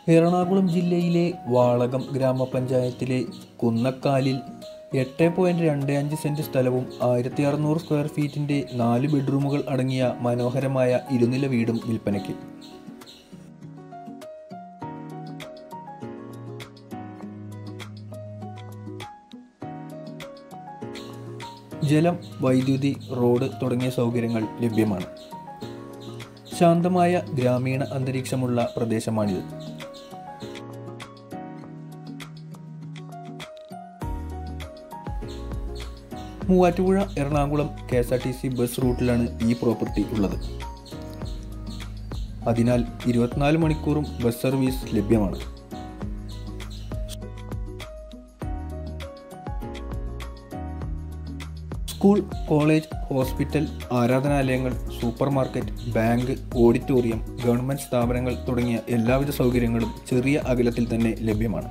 എറണാകുളം ജില്ലയിലെ വാളകം ഗ്രാമപഞ്ചായത്തിലെ കുന്നക്കാലിൽ എട്ട് പോയിൻറ്റ് രണ്ട് അഞ്ച് സെൻറ്റ് സ്ഥലവും ആയിരത്തി അറുന്നൂറ് സ്ക്വയർ ഫീറ്റിൻ്റെ നാല് ബെഡ്റൂമുകൾ അടങ്ങിയ മനോഹരമായ ഇരുനില വീടും വിൽപ്പനയ്ക്ക് ജലം വൈദ്യുതി റോഡ് തുടങ്ങിയ സൗകര്യങ്ങൾ ലഭ്യമാണ് ശാന്തമായ ഗ്രാമീണ അന്തരീക്ഷമുള്ള പ്രദേശമാണിത് Muvattupuzha Ernakulam K S R T C bus റൂട്ടിലാണ് ഈ പ്രോപ്പർട്ടി ഉള്ളത് അതിനാൽ ഇരുപത്തിനാല് മണിക്കൂറും ബസ് സർവീസ് ലഭ്യമാണ് സ്കൂൾ കോളേജ് ഹോസ്പിറ്റൽ ആരാധനാലയങ്ങൾ supermarket bank auditorium government സ്ഥാപനങ്ങൾ തുടങ്ങിയ എല്ലാവിധ സൗകര്യങ്ങളും ചെറിയ അകലത്തിൽ തന്നെ ലഭ്യമാണ്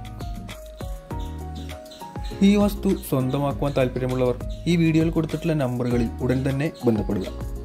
ഈ വസ്തു സ്വന്തമാക്കുവാൻ താല്പര്യമുള്ളവർ ഈ വീഡിയോയിൽ കൊടുത്തിട്ടുള്ള നമ്പറുകളിൽ ഉടൻ തന്നെ ബന്ധപ്പെടുക